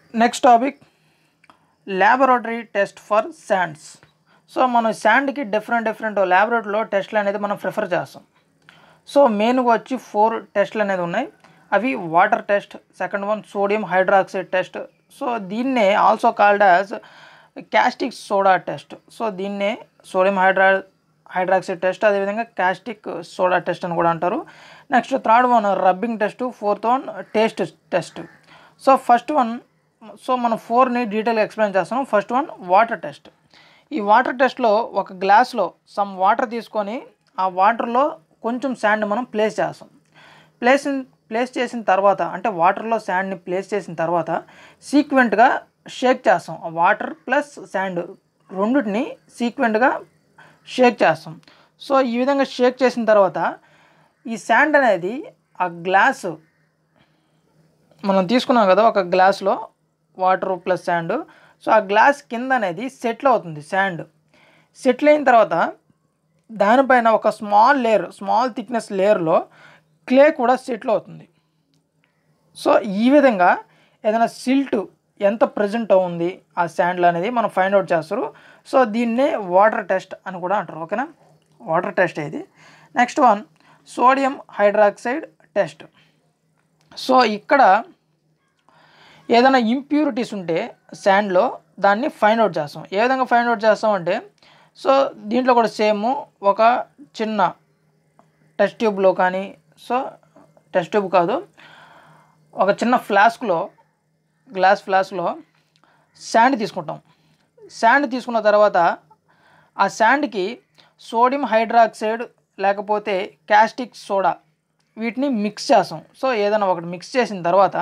next topic laboratory test for sands so మనం శాండ్కి different different ల్యాబొరేటరీలో టెస్ట్లు అనేది మనం ప్రిఫర్ చేస్తాం సో మెయిన్గా వచ్చి ఫోర్ టెస్ట్లు అనేది ఉన్నాయి అవి water test second one sodium hydroxide test so దీన్నే also called as caustic soda test so దీన్నే సోడియం హైడ్రా హైడ్రాక్సైడ్ టెస్ట్ అదేవిధంగా క్యాస్టిక్ సోడా టెస్ట్ అని కూడా అంటారు next third one rubbing test fourth one taste test so first one so మనం ఫోర్ని డీటెయిల్గా explain చేస్తాం ఫస్ట్ వన్ వాటర్ టెస్ట్ ఈ వాటర్ టెస్ట్లో ఒక గ్లాస్లో సమ్ వాటర్ తీసుకొని ఆ వాటర్లో కొంచెం శాండ్ మనం ప్లేస్ చేస్తాం ప్లేస్ ప్లేస్ చేసిన తర్వాత అంటే వాటర్లో శాండ్ని ప్లేస్ చేసిన తర్వాత సీక్వెంట్గా షేక్ చేస్తాం ఆ వాటర్ ప్లస్ శాండ్ రెండింటిని సీక్వెంట్గా షేక్ చేస్తాం సో ఈ విధంగా షేక్ చేసిన తర్వాత ఈ శాండ్ అనేది ఆ గ్లాసు మనం తీసుకున్నాం కదా ఒక గ్లాస్లో వాటర్ ప్లస్ శాండ్ సో ఆ గ్లాస్ కింద అనేది సెటిల్ అవుతుంది శాండ్ సెటిల్ అయిన తర్వాత దానిపైన ఒక స్మాల్ లేయర్ స్మాల్ థిక్నెస్ లేయర్లో క్లే కూడా సెటిల్ అవుతుంది సో ఈ విధంగా ఏదైనా సిల్ట్ ఎంత ప్రజెంట్ ఉంది ఆ శాండ్లో అనేది మనం ఫైండ్ అవుట్ చేస్తారు సో దీన్నే వాటర్ టెస్ట్ అని కూడా అంటారు ఓకేనా వాటర్ టెస్ట్ ఇది next one sodium hydroxide test so ఇక్కడ ఏదైనా ఇంప్యూరిటీస్ ఉంటే శాండ్లో దాన్ని ఫైండ్ అవుట్ చేస్తాం ఏ విధంగా ఫైండ్ అవుట్ చేస్తాం అంటే సో దీంట్లో కూడా సేమ్ ఒక చిన్న టెస్ట్ ట్యూబ్లో కానీ సో టెస్ట్ ట్యూబ్ కాదు ఒక చిన్న ఫ్లాస్క్లో గ్లాస్ ఫ్లాస్క్లో శాండ్ తీసుకుంటాం శాండ్ తీసుకున్న తర్వాత ఆ శాండ్కి సోడియం హైడ్రాక్సైడ్ లేకపోతే క్యాస్టిక్ సోడా వీటిని మిక్స్ చేస్తాం సో ఏదైనా ఒకటి మిక్స్ చేసిన తర్వాత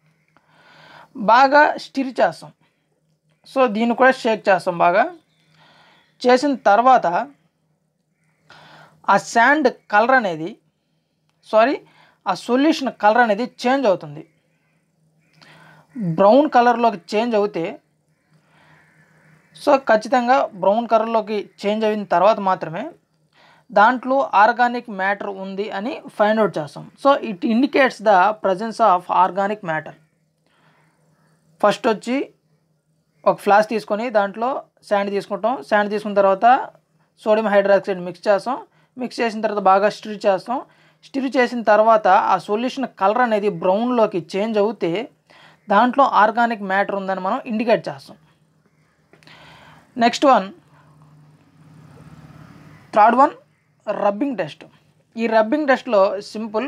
బాగా స్టిర్ చేస్తాం సో దీన్ని కూడా షేక్ చేస్తాం బాగా చేసిన తర్వాత ఆ శాండ్ కలర్ అనేది సారీ ఆ సొల్యూషన్ కలర్ అనేది చేంజ్ అవుతుంది బ్రౌన్ కలర్లోకి చేంజ్ అవుతే సో ఖచ్చితంగా బ్రౌన్ కలర్లోకి చేంజ్ అయిన తర్వాత మాత్రమే దాంట్లో ఆర్గానిక్ మ్యాటర్ ఉంది అని ఫైండ్ అవుట్ చేస్తాం so it indicates the presence of organic matter first వచ్చి ఒక ఫ్లాస్ తీసుకొని దాంట్లో శాండ్ తీసుకుంటాం శాండ్ తీసుకున్న తర్వాత సోడియం హైడ్రాక్సైడ్ మిక్స్ చేస్తాం మిక్స్ చేసిన తర్వాత బాగా స్టిర్ చేస్తాం స్టిర్ చేసిన తర్వాత ఆ సొల్యూషన్ కలర్ అనేది బ్రౌన్లోకి చేంజ్ అవుతే దాంట్లో ఆర్గానిక్ మ్యాటర్ ఉందని మనం ఇండికేట్ చేస్తాం next one third one rubbing test ఈ రబ్బింగ్ టెస్ట్లో సింపుల్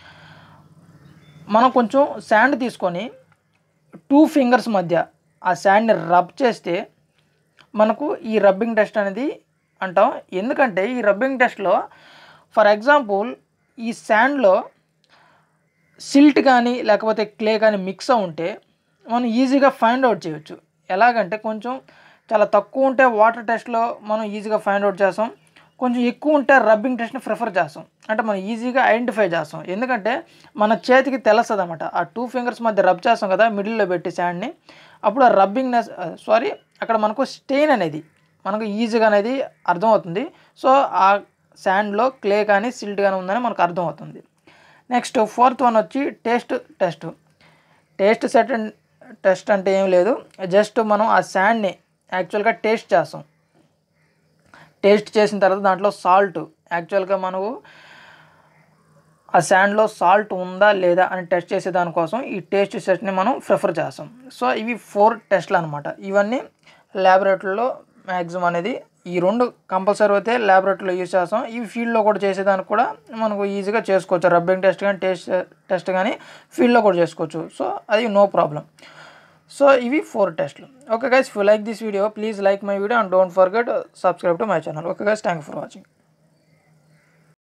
మనం కొంచెం శాండ్ తీసుకొని టూ ఫింగర్స్ మధ్య ఆ శాండ్ని రబ్ చేస్తే మనకు ఈ రబ్బింగ్ టెస్ట్ అనేది అంటాం ఎందుకంటే ఈ రబ్బింగ్ టెస్ట్లో ఫర్ ఎగ్జాంపుల్ ఈ శాండ్లో సిల్ట్ కానీ లేకపోతే క్లే కానీ మిక్స్ అయి ఉంటే మనం ఈజీగా ఫైండ్ అవుట్ చేయొచ్చు ఎలాగంటే కొంచెం చాలా తక్కువ ఉంటే వాటర్ టెస్ట్లో మనం ఈజీగా ఫైండ్ అవుట్ చేస్తాం కొంచెం ఎక్కువ ఉంటే రబ్బింగ్ టెస్ట్ని ప్రిఫర్ చేస్తాం అంటే మనం ఈజీగా ఐడెంటిఫై చేస్తాం ఎందుకంటే మన చేతికి తెలుస్తుంది అనమాట ఆ టూ ఫింగర్స్ మధ్య రబ్ చేస్తాం కదా మిడిల్లో పెట్టి శాండ్ని అప్పుడు ఆ రబ్బింగ్నెస్ సారీ అక్కడ మనకు స్టెయిన్ అనేది మనకు ఈజీగా అనేది అర్థమవుతుంది సో ఆ శాండ్లో క్లే కానీ సిల్ట్ కానీ ఉందని మనకు అర్థమవుతుంది నెక్స్ట్ ఫోర్త్ వన్ వచ్చి taste test taste set test అంటే ఏం లేదు జస్ట్ మనం ఆ శాండ్ని యాక్చువల్గా టేస్ట్ చేస్తాం టేస్ట్ చేసిన తర్వాత దాంట్లో సాల్ట్ యాక్చువల్గా మనకు ఆ శాండ్లో సాల్ట్ ఉందా లేదా అని టెస్ట్ చేసే దానికోసం ఈ టేస్ట్ సెట్ని మనం ప్రిఫర్ చేస్తాం సో ఇవి ఫోర్ టెస్ట్లు అనమాట ఇవన్నీ ల్యాబొరేటరీలో మ్యాక్సిమం అనేది ఈ రెండు కంపల్సరీ అయితే ల్యాబొరేటరీలో యూజ్ చేస్తాం ఈ ఫీల్డ్లో కూడా చేసేదానికి కూడా మనకు ఈజీగా చేసుకోవచ్చు రబ్బింగ్ టెస్ట్ కానీ టేస్ట్ టెస్ట్ కానీ ఫీల్డ్లో కూడా చేసుకోవచ్చు సో అది నో ప్రాబ్లం సో ఇవి ఫోర్ టెస్ట్లు okay guys you like this video please like my video and don't forget subscribe to my channel okay guys thank for watching